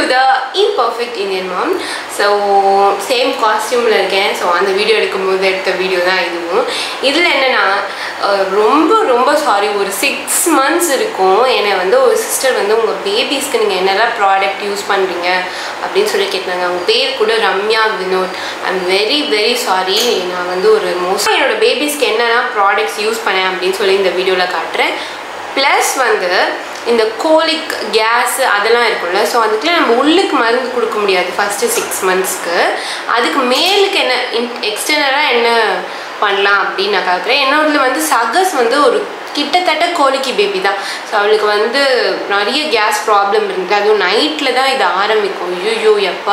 த imperfect Indian mom so same காஸ்டியூமில் இருக்கேன் so அந்த வீடியோ எடுக்கும்போது எடுத்த வீடியோ தான் இதுவும் இதில் என்னென்னா ரொம்ப ரொம்ப சாரி ஒரு சிக்ஸ் மந்த்ஸ் இருக்கும் என்னை வந்து ஒரு சிஸ்டர் வந்து உங்கள் பேபிஸ்க்கு நீங்கள் என்னெல்லாம் ப்ராடக்ட் யூஸ் பண்ணுறீங்க அப்படின்னு சொல்லி கேட்டாங்க அவங்க பேர் கூட Ramya Vinod I am very very sorry நான் வந்து ஒரு மோஸ்ட் என்னோட பேபிஸ்க்கு என்னெல்லாம் ப்ராடக்ட்ஸ் யூஸ் பண்ணேன் அப்படின்னு சொல்லி இந்த வீடியோவில் காட்டுறேன் ப்ளஸ் வந்து இந்த கோலிக் கேஸ் அதெல்லாம் இருக்கும்ல ஸோ அதுக்குலாம் நம்ம உள்ளுக்கு மருந்து கொடுக்க முடியாது ஃபஸ்ட்டு சிக்ஸ் மந்த்ஸ்க்கு அதுக்கு மேலுக்கு என்ன எக்ஸ்டர்னலாக என்ன பண்ணலாம் அப்படின்னு நான் பார்க்குறேன் என்னோடதுல வந்து சகஸ் வந்து ஒரு கிட்டத்தட்ட கோழிக்கு பேபி தான் ஸோ அவளுக்கு வந்து நிறைய கேஸ் ப்ராப்ளம் இருந்தது அதுவும் நைட்டில் தான் இது ஆரம்பிக்கும் ஐயோ எப்பா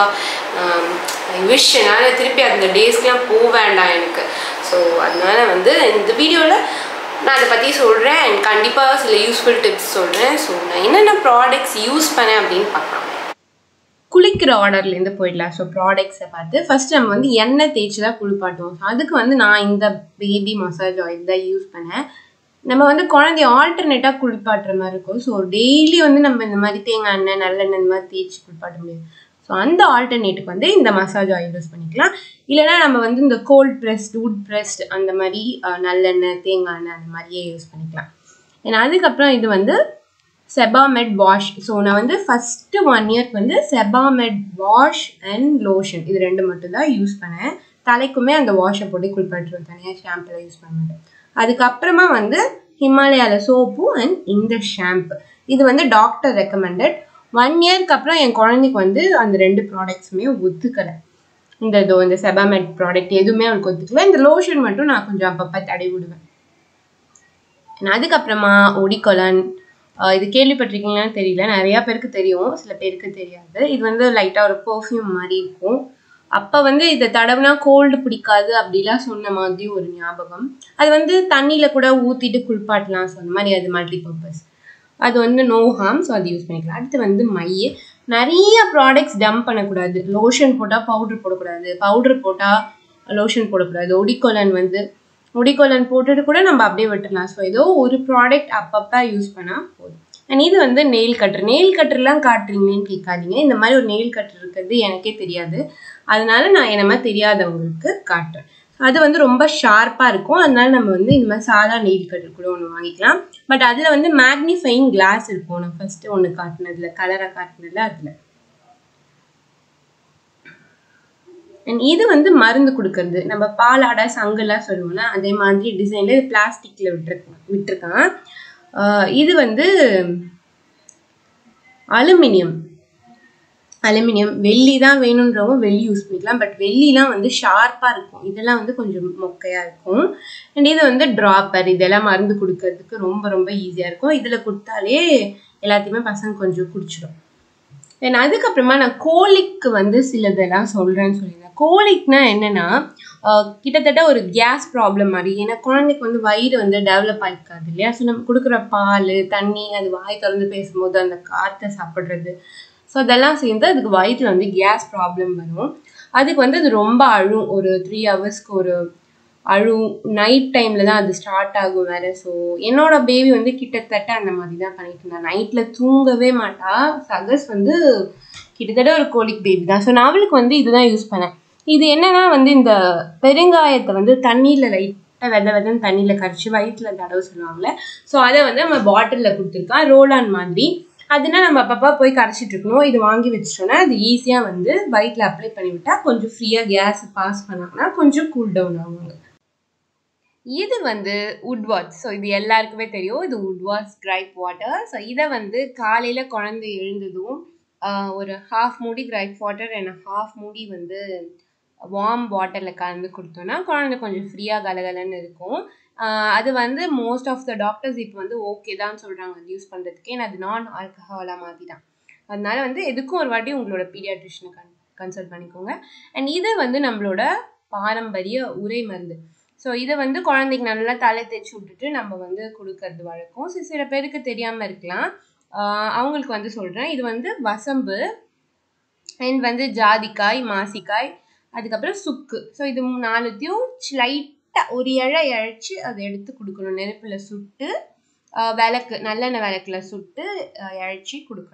விஷ் என்னால் திருப்பி அந்த டேஸ்க்கெலாம் போக வேண்டாம் எனக்கு ஸோ அதனால வந்து இந்த வீடியோவில் நான் அதை பற்றி சொல்கிறேன் அண்ட் கண்டிப்பாக சில யூஸ்ஃபுல் டிப்ஸ் சொல்கிறேன் ஸோ நான் என்னென்ன ப்ராடக்ட்ஸ் யூஸ் பண்ணேன் அப்படின்னு பார்க்கலாம் குளிக்கிற ஆர்டர்லேருந்து போயிடலாம் ஸோ ப்ராடக்ட்ஸை பார்த்து ஃபஸ்ட் நம்ம வந்து எண்ணெய் தேய்ச்சி தான் குளிப்பாட்டுவோம் ஸோ அதுக்கு வந்து நான் இந்த பேபி மசாஜ் ஆயில் தான் யூஸ் பண்ணேன் நம்ம வந்து குழந்தைய ஆல்டர்னேட்டாக குளிப்பாட்டுற மாதிரி இருக்கும் ஸோ டெய்லி வந்து நம்ம இந்த மாதிரி தேங்காய் எண்ணெய் நல்லெண்ணெய் இந்த மாதிரி தேய்ச்சி குளிப்பாட்ட முடியும் ஸோ அந்த ஆல்டர்னேட்டுக்கு வந்து இந்த மசாஜ் ஆயில் யூஸ் பண்ணிக்கலாம் இல்லைனா நம்ம வந்து இந்த கோல்ட் ப்ரெஸ்ட் வுட் ப்ரெஸ்ட் அந்த மாதிரி நல்லெண்ணெய் தேங்காய் எண்ணெய் அந்த மாதிரியே யூஸ் பண்ணிக்கலாம் ஏன்னா அதுக்கப்புறம் இது வந்து செபாமெட் வாஷ் ஸோ நான் வந்து ஃபஸ்ட்டு ஒன் இயர்க்கு வந்து செபாமெட் வாஷ் அண்ட் லோஷன் இது ரெண்டு மட்டும் தான் யூஸ் பண்ணேன் தலைக்குமே அந்த வாஷை போட்டு குளிப்பாட்டுருவேன் தனியாக ஷாம்புலாம் யூஸ் பண்ண மாட்டேன் அதுக்கப்புறமா வந்து ஹிமாலயாவில் சோப்பு அண்ட் இந்த ஷாம்பு இது வந்து டாக்டர் ரெக்கமெண்டட் ஒன் இயர்க்கு அப்புறம் என் குழந்தைக்கு வந்து அந்த ரெண்டு ப்ராடக்ட்ஸுமே ஒத்துக்கலை இந்த இதோ இந்த செபாமெட் ப்ராடக்ட் எதுவுமே அவளுக்கு ஒத்துக்கல இந்த லோஷன் மட்டும் நான் கொஞ்சம் அப்பப்போ தடை விடுவேன் அதுக்கப்புறமா ஒடிக்கொலன் இது கேள்விப்பட்டிருக்கீங்களான்னு தெரியல நிறையா பேருக்கு தெரியும் சில பேருக்கு தெரியாது இது வந்து லைட்டாக ஒரு பர்ஃப்யூம் மாதிரி இருக்கும் அப்போ வந்து இதை தடவுனா கோல்டு பிடிக்காது அப்படிலாம் சொன்ன மாதிரி ஒரு ஞாபகம் அது வந்து தண்ணியில் கூட ஊற்றிட்டு குளிப்பாட்டலாம் சொன்ன மாதிரி அது மல்டி பர்பஸ் அது வந்து நோ ஹார்ம் ஸோ அது யூஸ் பண்ணிக்கலாம் அடுத்து வந்து மை நிறைய ப்ராடக்ட்ஸ் டம்ப் பண்ணக்கூடாது லோஷன் போட்டால் பவுட்ரு போடக்கூடாது பவுட்ரு போட்டால் லோஷன் போடக்கூடாது ஒடிக்கோலன் வந்து ஒடிக்கோலன் போட்டுட்டு கூட நம்ம அப்படியே விட்டுடலாம் ஸோ ஏதோ ஒரு ப்ராடக்ட் அப்பப்போ யூஸ் பண்ணால் போதும் அண்ட் இது வந்து நெயில் கட்டர் நெயில் கட்டர்லாம் காட்டுறீங்களேன்னு கேட்காதீங்க இந்த மாதிரி ஒரு நெயில் கட்டர் இருக்கிறது எனக்கே தெரியாது அதனால நான் என்ன மாதிரி தெரியாதவங்களுக்கு காட்டுறேன் அது வந்து ரொம்ப ஷார்ப்பாக இருக்கும் அதனால நம்ம வந்து இந்த மாதிரி சாதா நெயில் கட்டர் கூட ஒன்று வாங்கிக்கலாம் பட் அதில் வந்து மேக்னிஃபைங் கிளாஸ் இருக்கும் நான் ஃபஸ்ட்டு ஒன்று காட்டினதுல கலரை காட்டினதுல அதில் அண்ட் இது வந்து மருந்து கொடுக்கறது நம்ம பாலாடை சங்குலாம் சொல்லுவோம்ல அதே மாதிரி டிசைனில் இது பிளாஸ்டிக்கில் விட்டுருக்கான் விட்டுருக்கான் இது வந்து அலுமினியம் அலுமினியம் வெள்ளி தான் வேணுன்றவங்க வெள்ளி யூஸ் பண்ணிக்கலாம் பட் வெள்ளிலாம் வந்து ஷார்ப்பாக இருக்கும் இதெல்லாம் வந்து கொஞ்சம் மொக்கையாக இருக்கும் அண்ட் இது வந்து ட்ராப்பர் இதெல்லாம் மருந்து கொடுக்கறதுக்கு ரொம்ப ரொம்ப ஈஸியாக இருக்கும் இதில் கொடுத்தாலே எல்லாத்தையுமே பசங்க கொஞ்சம் குடிச்சிடும் தென் அதுக்கப்புறமா நான் கோழிக்கு வந்து சிலதெல்லாம் சொல்கிறேன்னு சொல்லியிருந்தேன் கோழிக்னா என்னென்னா கிட்டத்தட்ட ஒரு கேஸ் ப்ராப்ளம் மாதிரி ஏன்னா குழந்தைக்கு வந்து வயிறு வந்து டெவலப் ஆகிருக்காது இல்லையா ஸோ நம்ம கொடுக்குற பால் தண்ணி அது வாய் திறந்து பேசும்போது அந்த காற்றை சாப்பிட்றது ஸோ அதெல்லாம் சேர்ந்து அதுக்கு வயிற்றில் வந்து கேஸ் ப்ராப்ளம் வரும் அதுக்கு வந்து அது ரொம்ப அழும் ஒரு த்ரீ ஹவர்ஸ்க்கு ஒரு அழும் நைட் டைமில் தான் அது ஸ்டார்ட் ஆகும் வேறு ஸோ என்னோட பேபி வந்து கிட்டத்தட்ட அந்த மாதிரி தான் பண்ணிட்டு இருந்தா நைட்டில் தூங்கவே மாட்டா சகஸ் வந்து கிட்டத்தட்ட ஒரு கோழிக் பேபி தான் ஸோ நான் அவளுக்கு வந்து இதுதான் யூஸ் பண்ணேன் இது என்னன்னா வந்து இந்த பெருங்காயத்தை வந்து தண்ணியில் லைட்டாக வெதை வெதன்னு தண்ணியில் கரைச்சி வயிற்றில் தடவை சொல்லுவாங்கள்ல ஸோ அதை வந்து நம்ம பாட்டிலில் கொடுத்துருக்கோம் ரோலான் மாதிரி அதுனா நம்ம அப்பப்போ போய் கரைச்சிட்டு இருக்கணும் இது வாங்கி வச்சிட்டோம்னா அது ஈஸியாக வந்து வயிற்றில் அப்ளை பண்ணிவிட்டா கொஞ்சம் ஃப்ரீயாக கேஸ் பாஸ் பண்ணாங்கன்னா கொஞ்சம் கூல் டவுன் ஆகுங்க இது வந்து உட்வாட்ச் ஸோ இது எல்லாருக்குமே தெரியும் இது உட்வாட்ச் கிரைப் வாட்டர் ஸோ இதை வந்து காலையில் குழந்தை எழுந்ததும் ஒரு ஹாஃப் மூடி கிரைப் வாட்டர் அண்ட் ஹாஃப் மூடி வந்து வார்ம் வாட்டரில் கலந்து கொடுத்தோன்னா குழந்தை கொஞ்சம் ஃப்ரீயாக கலகலன்னு இருக்கும் அது வந்து மோஸ்ட் ஆஃப் த டாக்டர்ஸ் இப்போ வந்து ஓகே தான் சொல்கிறாங்க அது யூஸ் பண்ணுறதுக்கு ஏன்னா அது நான் ஆல்கஹாலாக மாற்றிட்டான் அதனால வந்து எதுக்கும் ஒரு வாட்டி உங்களோட பீடியாட்ரிஷனை கன் கன்சல்ட் பண்ணிக்கோங்க அண்ட் இது வந்து நம்மளோட பாரம்பரிய உரை மருந்து ஸோ இதை வந்து குழந்தைக்கு நல்லா தலை தேய்ச்சி விட்டுட்டு நம்ம வந்து கொடுக்கறது வழக்கம் ஸோ சில பேருக்கு தெரியாமல் இருக்கலாம் அவங்களுக்கு வந்து சொல்கிறேன் இது வந்து வசம்பு அண்ட் வந்து ஜாதிக்காய் மாசிக்காய் அதுக்கப்புறம் சுக்கு ஸோ இது நாலுத்தையும் லைட்டாக ஒரு இழை இழைச்சி அதை எடுத்து கொடுக்கணும் நெருப்பில் சுட்டு விளக்கு நல்லெண்ணெய் விளக்குல சுட்டு இழைச்சி கொடுக்கணும்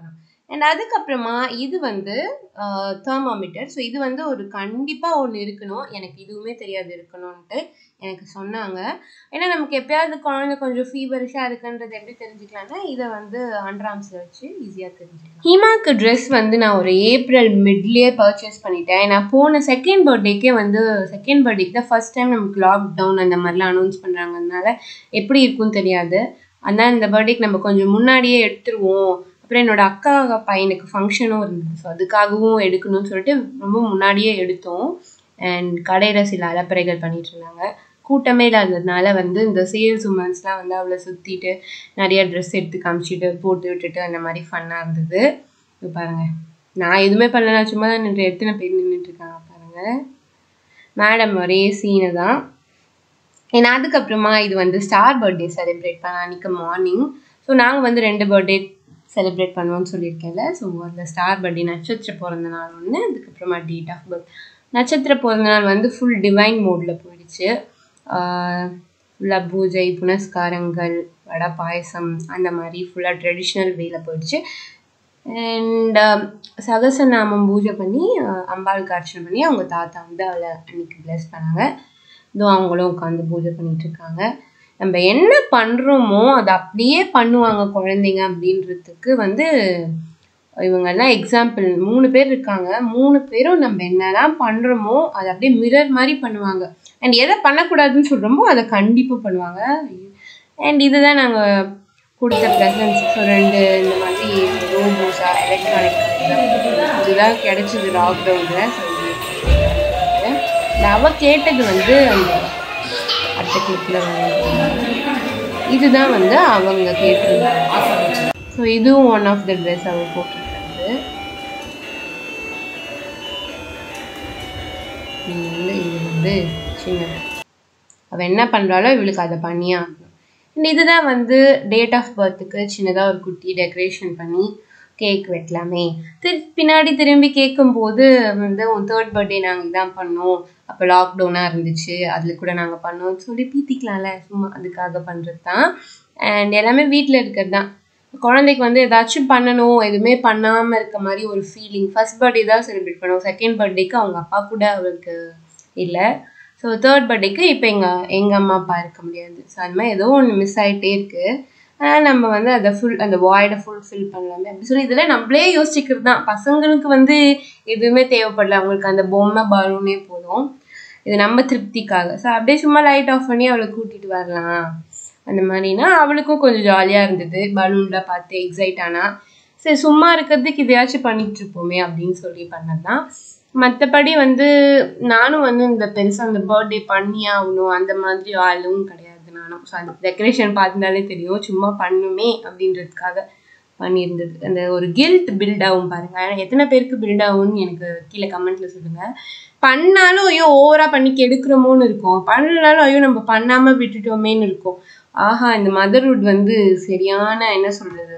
அண்ட் அதுக்கப்புறமா இது வந்து தெர்மாமீட்டர் ஸோ இது வந்து ஒரு கண்டிப்பாக ஒன்று இருக்கணும் எனக்கு இதுவுமே தெரியாது இருக்கணும்ன்ட்டு எனக்கு சொன்னாங்க ஏன்னா நமக்கு எப்பயாவது குழந்தை கொஞ்சம் ஃபீவரிஷாக இருக்குன்றது எப்படி தெரிஞ்சுக்கலாம்னா இதை வந்து அண்டர்ஆர்ம்ஸில் வச்சு ஈஸியாக தெரிஞ்சுக்கலாம் ஹீமாக்கு ட்ரெஸ் வந்து நான் ஒரு ஏப்ரல் மிட்லேயே பர்ச்சேஸ் பண்ணிட்டேன் நான் போன செகண்ட் பர்த்டேக்கே வந்து செகண்ட் பர்த்டேக்கு தான் ஃபர்ஸ்ட் டைம் நமக்கு லாக்டவுன் அந்த மாதிரிலாம் அனௌன்ஸ் பண்ணுறாங்கனால எப்படி இருக்கும்னு தெரியாது அதனால் இந்த பர்த்டேக்கு நம்ம கொஞ்சம் முன்னாடியே எடுத்துருவோம் அப்புறம் என்னோட அக்கா பையனுக்கு ஃபங்க்ஷனும் இருந்தது ஸோ அதுக்காகவும் எடுக்கணும்னு சொல்லிட்டு ரொம்ப முன்னாடியே எடுத்தோம் அண்ட் கடையில் சில அலப்பறைகள் பண்ணிட்டு இருந்தாங்க கூட்டமே இல்லாததுனால வந்து இந்த சேல்ஸ் உமன்ஸ்லாம் வந்து அவளை சுற்றிட்டு நிறைய ட்ரெஸ் எடுத்து காமிச்சிட்டு போட்டு விட்டுட்டு அந்த மாதிரி ஃபன்னாக இருந்தது இது பாருங்க நான் எதுவுமே பண்ணல நான் சும்மா தான் நின்று எத்தனை பேர் நின்றுட்டு இருக்காங்க பாருங்க மேடம் ஒரே சீனு தான் ஏன்னா அதுக்கப்புறமா இது வந்து ஸ்டார் பர்த்டே செலிப்ரேட் பண்ண அன்றைக்கி மார்னிங் ஸோ நாங்கள் வந்து ரெண்டு பர்த்டே செலிப்ரேட் பண்ணுவோம்னு சொல்லியிருக்கேன்ல ஸோ அந்த ஸ்டார் பர்த்டே நட்சத்திர பிறந்த நாள் ஒன்று அதுக்கப்புறமா டேட் ஆஃப் பர்த் நட்சத்திர பிறந்த நாள் வந்து ஃபுல் டிவைன் மோடில் போயிடுச்சு ஃபுல்லாக பூஜை புனஸ்காரங்கள் வடை பாயசம் அந்த மாதிரி ஃபுல்லாக ட்ரெடிஷ்னல் வேல போயிடுச்சு அண்ட் சகசநாமம் பூஜை பண்ணி அம்பாளுக்கு அர்ச்சனை பண்ணி அவங்க தாத்தா வந்து அவளை அன்னைக்கு ப்ளஸ் பண்ணாங்க இதுவும் அவங்களும் உட்காந்து பூஜை பண்ணிட்டு இருக்காங்க நம்ம என்ன பண்ணுறோமோ அதை அப்படியே பண்ணுவாங்க குழந்தைங்க அப்படின்றதுக்கு வந்து இவங்கெல்லாம் எக்ஸாம்பிள் மூணு பேர் இருக்காங்க மூணு பேரும் நம்ம என்னெல்லாம் பண்ணுறோமோ அதை அப்படியே மிரர் மாதிரி பண்ணுவாங்க அண்ட் எதை பண்ணக்கூடாதுன்னு சொல்கிறோமோ அதை கண்டிப்பாக பண்ணுவாங்க அண்ட் இதுதான் நாங்கள் கொடுத்த ப்ரெசன்ஸ் ஸோ ரெண்டு இந்த மாதிரி ரோபோஸா எலக்ட்ரானிக் இதுதான் கிடைச்சது லாக்டவுனில் ஸோ அவள் கேட்டது வந்து அந்த அடுத்த கிளிப்பில் இதுதான் வந்து அவங்க கேட்டிருந்தாங்க ஸோ இதுவும் ஒன் ஆஃப் த ட்ரெஸ் அவள் போட்டிருக்காது இது வந்து இது வந்து சின்னது அவள் என்ன பண்ணுறாளோ இவளுக்கு அதை பண்ணியே ஆகணும் And இதுதான் வந்து டேட் ஆஃப் பர்த்துக்கு சின்னதாக ஒரு குட்டி டெக்கரேஷன் பண்ணி கேக் வெட்டலாமே திரு பின்னாடி திரும்பி கேட்கும்போது வந்து உன் தேர்ட் பர்த்டே நாங்கள் இதான் பண்ணோம் அப்போ லாக்டவுனாக இருந்துச்சு அதில் கூட நாங்கள் பண்ணோம் சொல்லி பீத்திக்கலாம்ல சும்மா அதுக்காக பண்ணுறது தான் அண்ட் எல்லாமே வீட்டில் இருக்கிறது தான் குழந்தைக்கு வந்து ஏதாச்சும் பண்ணணும் எதுவுமே பண்ணாமல் இருக்க மாதிரி ஒரு ஃபீலிங் ஃபர்ஸ்ட் பர்த்டே தான் செலிப்ரேட் பண்ணுவோம் செகண்ட் பர்த்டேக்கு அவங்க அப்பா கூட அவருக்கு இல்லை ஸோ தேர்ட் பர்த்டேக்கு இப்போ எங்கள் எங்கள் அம்மா அப்பா இருக்க முடியாது ஸோ அந்த மாதிரி ஏதோ ஒன்று மிஸ் ஆகிட்டே இருக்குது ஆனால் நம்ம வந்து அதை ஃபுல் அந்த வாய்டை ஃபுல் ஃபில் பண்ணலாமே அப்படி சொல்லி இதெல்லாம் நம்மளே யோசிக்கிறது தான் பசங்களுக்கு வந்து எதுவுமே தேவைப்படல அவங்களுக்கு அந்த பொம்மை பலூனே போதும் இது நம்ம திருப்திக்காக ஸோ அப்படியே சும்மா லைட் ஆஃப் பண்ணி அவளை கூட்டிகிட்டு வரலாம் அந்த மாதிரினா அவளுக்கும் கொஞ்சம் ஜாலியாக இருந்தது பலூனில் பார்த்து எக்ஸைட் ஆனா சரி சும்மா இருக்கிறதுக்கு இதையாச்சும் பண்ணிட்டு இருப்போமே அப்படின்னு சொல்லி பண்ணது தான் மற்றபடி வந்து நானும் வந்து இந்த பெருசாக அந்த பர்த்டே பண்ணியே ஆகணும் அந்த மாதிரி ஆளும் கிடையாது நானும் ஸோ அந்த டெக்கரேஷன் பார்த்துனாலே தெரியும் சும்மா பண்ணுமே அப்படின்றதுக்காக பண்ணியிருந்தது அந்த ஒரு கில்ட் பில்ட் ஆகும் பாருங்க ஆனா எத்தனை பேருக்கு பில்ட் ஆகும்னு எனக்கு கீழே கமெண்ட்ல சொல்லுங்க பண்ணாலும் ஐயோ ஓவரா பண்ணி கெடுக்கிறோமோன்னு இருக்கும் பண்ணனாலும் ஐயோ நம்ம பண்ணாம விட்டுட்டோமேன்னு இருக்கும் ஆஹா இந்த மதர்வுட் வந்து சரியான என்ன சொல்றது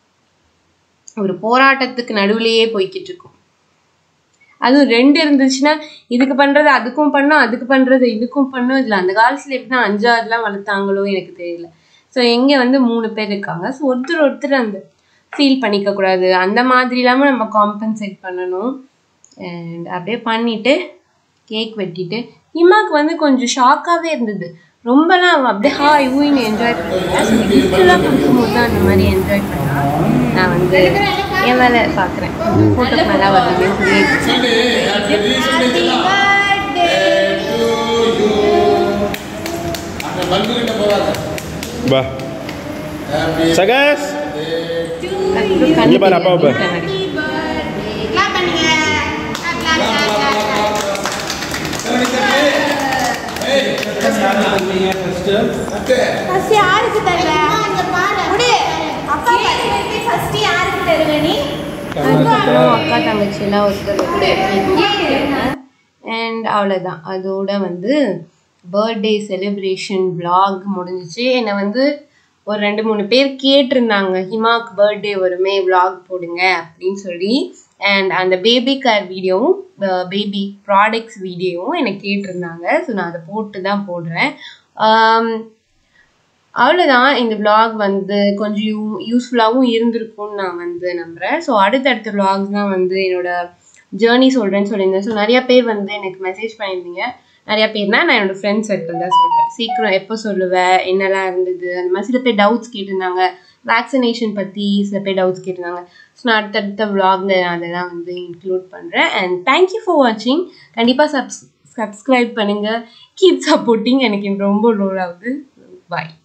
ஒரு போராட்டத்துக்கு நடுவுலயே போய்கிட்டு இருக்கும் அதுவும் ரெண்டு இருந்துச்சுன்னா இதுக்கு பண்றது அதுக்கும் பண்ணும் அதுக்கு பண்றது இதுக்கும் பண்ணும் இதுல அந்த காலத்துல எப்படின்னா அஞ்சாறுலாம் வளர்த்தாங்களோ எனக்கு தெரியல ஸோ எங்க வந்து மூணு பேர் இருக்காங்க ஸோ ஒருத்தர் ஒருத்தர் அந்த ஃபீல் பண்ணிக்க கூடாது அந்த மாதிரி இல்லாம நம்ம காம்பன்சேட் பண்ணணும் அண்ட் அப்படியே பண்ணிட்டு கேக் வெட்டிட்டு இம்மாக்கு வந்து கொஞ்சம் ஷாக்காகவே இருந்தது ரொம்பலாம் அவள் அப்படியே ஹாய் ஊயின்னு என்ஜாய் பண்ணுவேன் கிஃப்ட்லாம் கொடுக்கும்போது தான் அந்த மாதிரி என்ஜாய் பண்ணா நான் வந்து என் வேலை பார்க்குறேன் ஃபோட்டோ நல்லா வருதுன்னு சொல்லி Bah. Sagas. அதுக்கப்புறம் இங்க பாரு, அப்பாவை பாரு. கண்ணாடி. கிளாப் பண்ணுங்க கிளாப் கிளாப் கிளாப் ஃபர்ஸ்ட் யாருக்கு தருவ அங்க பாரு விடு அப்பா பர்த்டே ஃபர்ஸ்ட் யாருக்கு தருவ நீ அதுக்கப்புறம் அக்கா தங்கச்சி எல்லாம் ஒருத்தர் அண்ட் அவ்வளோதான் அதோட வந்து பர்த்டே செலிப்ரேஷன் vlog முடிஞ்சிச்சு என்னை வந்து ஒரு ரெண்டு மூணு பேர் கேட்டிருந்தாங்க ஹிமாக்கு பர்த்டே வருமே vlog போடுங்க அப்படின்னு சொல்லி அண்ட் அந்த பேபி கார் வீடியோவும் பேபி ப்ராடக்ட்ஸ் வீடியோவும் எனக்கு கேட்டிருந்தாங்க ஸோ நான் அதை போட்டு தான் போடுறேன் ஆம், அவ்வளோதான் இந்த vlog வந்து கொஞ்சம் யூ யூஸ்ஃபுல்லாகவும் இருந்திருக்கும்னு நான் வந்து நம்புகிறேன் ஸோ அடுத்தடுத்த vlogs தான் வந்து என்னோட ஜேர்னி சொல்கிறேன்னு சொல்லியிருந்தேன் ஸோ நிறைய பேர் வந்து எனக்கு மெசேஜ் பண்ணியிருந்தீங்க நிறைய பேர்னா நான் என்னோட ஃப்ரெண்ட்ஸ் சர்க்கிள் தான் சொல்கிறேன் சீக்கிரம் எப்போ சொல்லுவேன் என்னெல்லாம் இருந்தது அந்த மாதிரி சில பேர் டவுட்ஸ் கேட்டிருந்தாங்க வேக்சினேஷன் பற்றி சில பேர் டவுட்ஸ் கேட்டிருந்தாங்க ஸோ நான் அடுத்தடுத்த vlogல நான் அதெல்லாம் வந்து இன்க்ளூட் பண்ணுறேன் அண்ட் தேங்க்யூ ஃபார் வாட்சிங் கண்டிப்பாக சப்ஸ் சப்ஸ்கிரைப் பண்ணுங்கள் கீப் சப்போர்ட்டிங் எனக்கு இது ரொம்ப லோல் ஆகுது பாய்